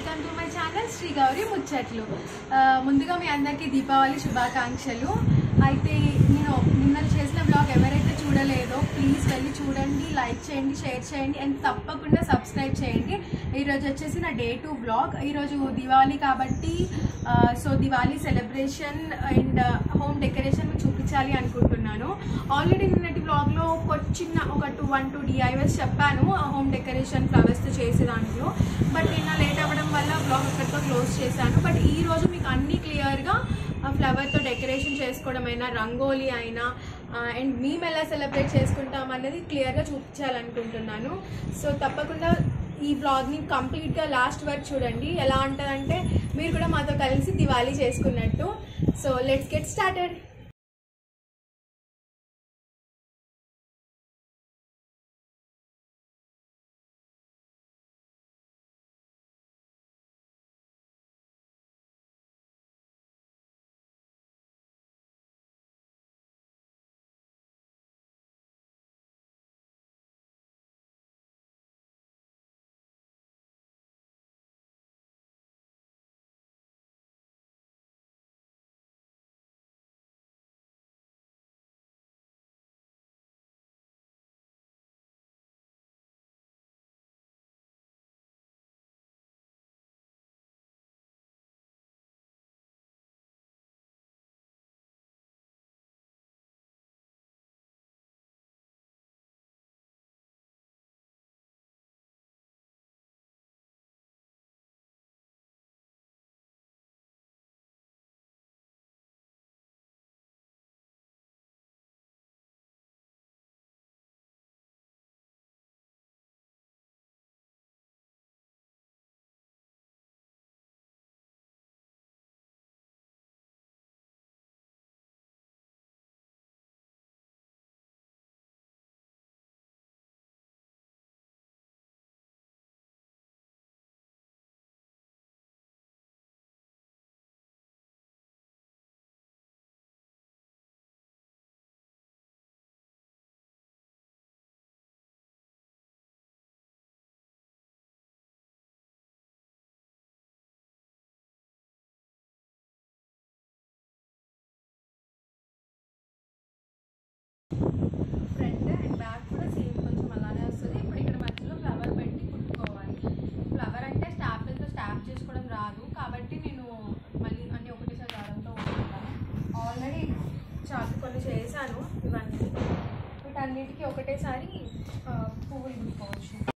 welcome to my channel Sri Gauri ముచ్చట్లు ఆ, ముందుగా మీ అందరికీ దీపావళి శుభాకాంక్షలు అయితే నేను నిన్న చేసిన బ్లాగ్ ఎవరైతే చూడలేదో ప్లీజ్ వెళ్ళి చూడండి లైక్ చేయండి షేర్ చేయండి అండ్ తప్పకుండా సబ్స్క్రైబ్ చేయండి ఈరోజు వచ్చేసి నా డే టు బ్లాగ్ ఈరోజు దివాళీ కాబట్టి so Diwali celebration and home decoration మీకు చూపించాలి అనుకుంటున్నాను ఆల్రెడీ నిన్నటి బ్లాగ్లో ఒక చిన్న ఒక టూ వన్ టూ డిఐవైస్ చెప్పాను హోమ్ డెకరేషన్ ఫ్లవర్స్తో చేసే దాంట్లో బట్ నిన్న లేట్ అవ్వడం వల్ల బ్లాగ్ అక్కడితో క్లోజ్ చేశాను బట్ ఈ రోజు మీకు అన్ని క్లియర్గా ఫ్లవర్తో డెకరేషన్ చేసుకోవడం అయినా రంగోలీ అయినా అండ్ మేము ఎలా సెలబ్రేట్ చేసుకుంటాం అనేది క్లియర్గా చూపించాలనుకుంటున్నాను సో తప్పకుండా ఈ బ్లాగ్ని కంప్లీట్గా లాస్ట్ వరకు చూడండి ఎలా ఉంటుందంటే మీరు కూడా మాతో కలిసి దివాళీ చేసుకున్నట్టు so let's get started front and back కూడా సేమ్ కొంచెం అలానే వస్తుంది ఇప్పుడు ఇక్కడ మధ్యలో ఫ్లవర్ పెట్టి కుట్టుకోవాలి ఫ్లవర్ అంటే స్టాప్లతో స్టాప్ చేసుకోవడం రాదు కాబట్టి నేను మళ్ళీ అన్ని ఒకటేసారి దారంతో ఉంచుకుంటాను ఆల్రెడీ చాలా కొన్ని చేశాను ఇవన్నీ వీటన్నిటికీ ఒకటేసారి ఆ, పువ్వులు కుట్టుకోవచ్చు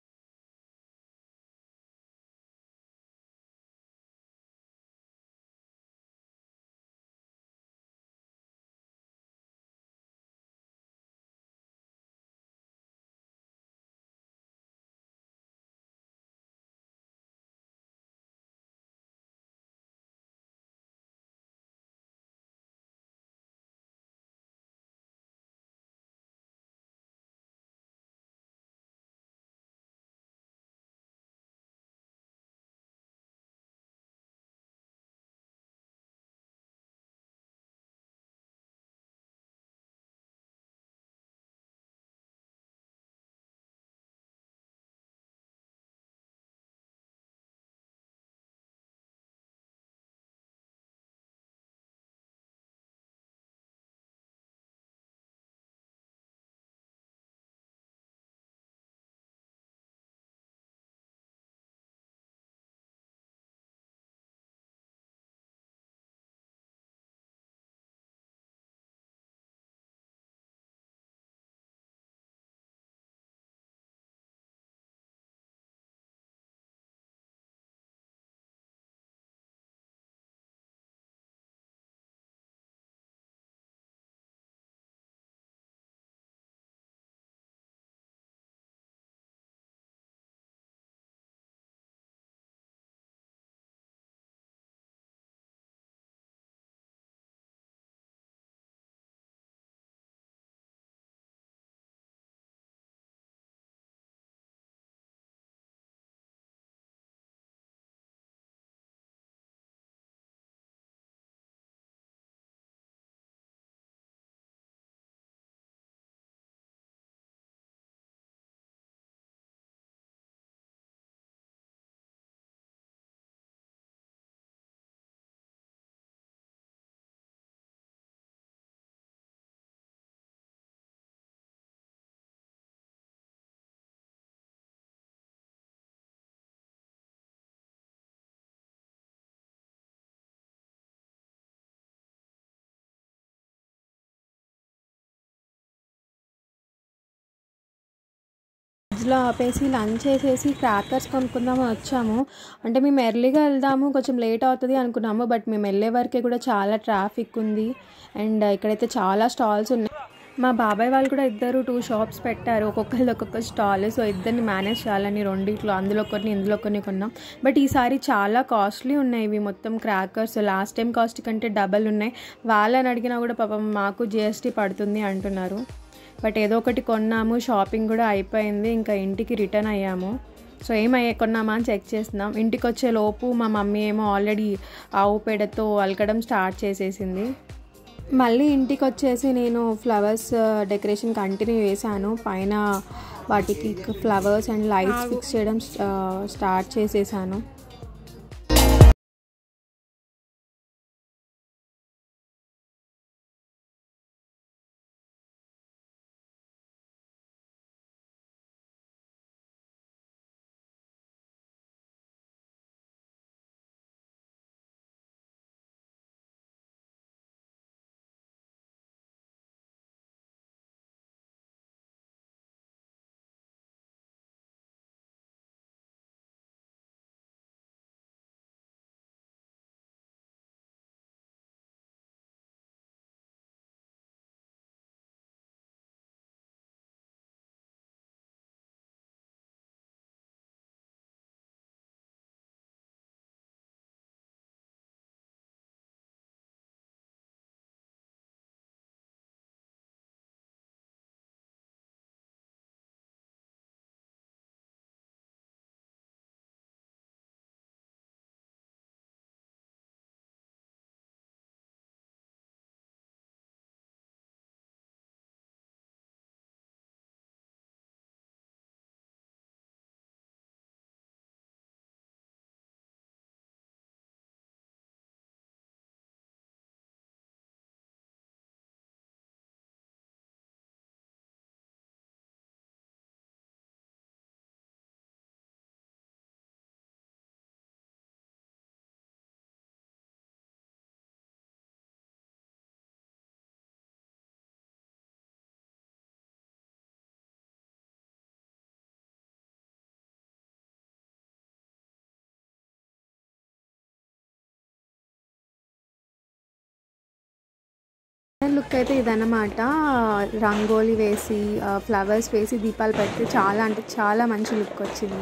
మధ్యలో ఆపేసి లంచ్ చేసేసి క్రాకర్స్ కొనుక్కుందామని వచ్చాము అంటే మేము ఎర్లీగా వెళ్దాము కొంచెం లేట్ అవుతుంది అనుకున్నాము బట్ మేము వెళ్ళే వరకే కూడా చాలా ట్రాఫిక్ ఉంది అండ్ ఇక్కడైతే చాలా స్టాల్స్ ఉన్నాయి మా బాబాయ్ వాళ్ళు కూడా ఇద్దరు టూ షాప్స్ పెట్టారు ఒక్కొక్కరిది ఒక్కొక్క స్టాల్ సో ఇద్దరిని మేనేజ్ చేయాలని రెండిట్లో అందులో కొన్ని ఇందులో కొన్ని కొన్నాం బట్ ఈసారి చాలా కాస్ట్లీ ఉన్నాయి ఇవి మొత్తం క్రాకర్స్ లాస్ట్ టైం కాస్ట్ కంటే డబల్ ఉన్నాయి వాళ్ళని అడిగినా కూడా పాపం మాకు జిఎస్టీ పడుతుంది అంటున్నారు బట్ ఏదో ఒకటి కొన్నాము షాపింగ్ కూడా అయిపోయింది ఇంకా ఇంటికి రిటర్న్ అయ్యాము సో ఏమయ్యే కొన్నామా అని చెక్ చేస్తున్నాం ఇంటికి వచ్చే లోపు మా మమ్మీ ఏమో ఆల్రెడీ ఆవు పేడతో అలకడం స్టార్ట్ చేసేసింది మళ్ళీ ఇంటికి వచ్చేసి నేను ఫ్లవర్స్ డెకరేషన్ కంటిన్యూ చేశాను పైన వాటికి ఫ్లవర్స్ అండ్ లైట్స్ ఫిక్స్ చేయడం స్టార్ట్ చేసేసాను లుక్ అయితే ఇదన్నమాట రంగోలీ వేసి ఫ్లవర్స్ వేసి దీపాలు పెడితే చాలా అంటే చాలా మంచి లుక్ వచ్చింది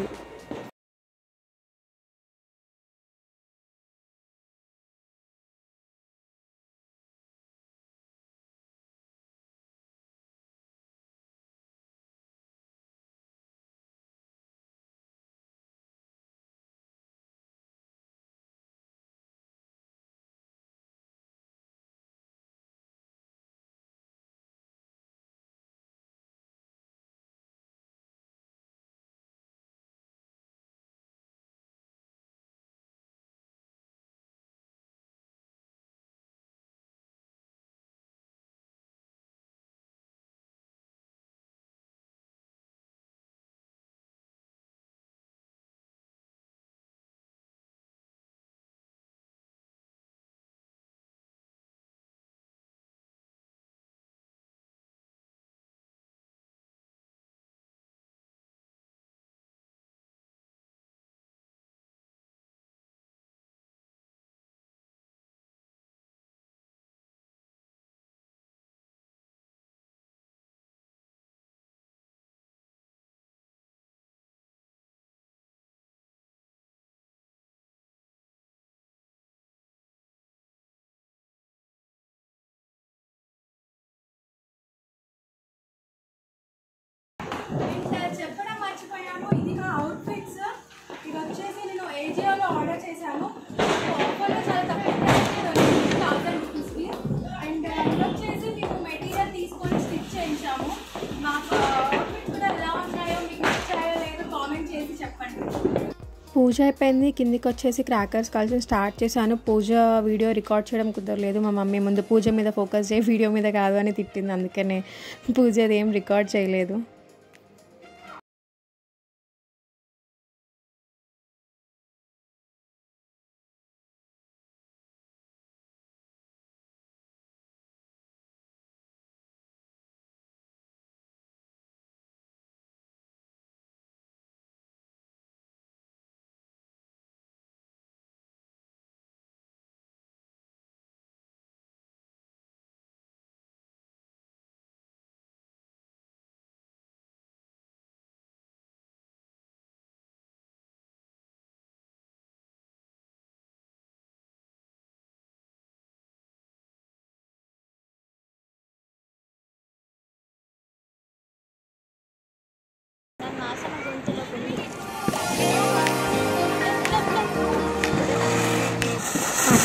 అండ్ చెప్పడం మర్చిపోయాము ఇది నా అవుట్ఫిట్స్ ఇది వచ్చేసి నేను ఏజియోలో ఆర్డర్ చేశాను ఆఫర్లో చాలా తక్కువ థౌసండ్ రూపీస్కి అండ్ ఇది వచ్చేసి మేము మెటీరియల్ తీసుకొని స్టిచ్ చేయించాము మాకు అవుట్ఫిట్స్ కూడా ఎలా ఉన్నాయో మీకు నచ్చాయో లేదో కామెంట్ చేసి చెప్పండి పూజ అయిపోయింది కిందికి వచ్చేసి క్రాకర్స్ కాల్చడం స్టార్ట్ చేశాను పూజ వీడియో రికార్డ్ చేయడం కుదరలేదు మా మమ్మీ ముందు పూజ మీద ఫోకస్ చేయి వీడియో మీద కాదు అని తిట్టింది అందుకనే పూజ ఏం రికార్డ్ చేయలేదు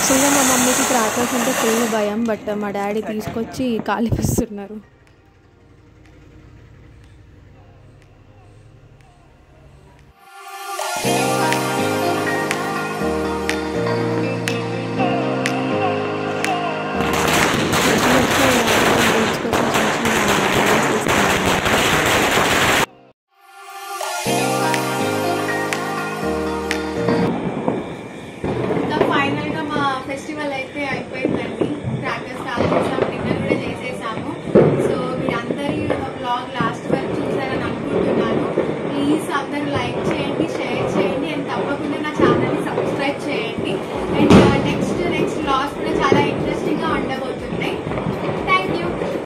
యాక్చువల్గా మా మమ్మీకి క్రాకర్స్ అంటే ఫుల్ భయం బట్ మా డాడీ తీసుకొచ్చి కాలిపిస్తున్నారు ఇంకా ఫైనల్ గా మా ఫెస్టివల్ అయితే అయిపోయిందండి క్రాకర్స్ స్టార్ట్ చేసాము డిన్నర్ కూడా చేసేసాము సో మీరు అందరి బ్లాగ్ లాస్ట్ వరకు చూసారని అనుకుంటున్నాను ప్లీజ్ అందరూ లైక్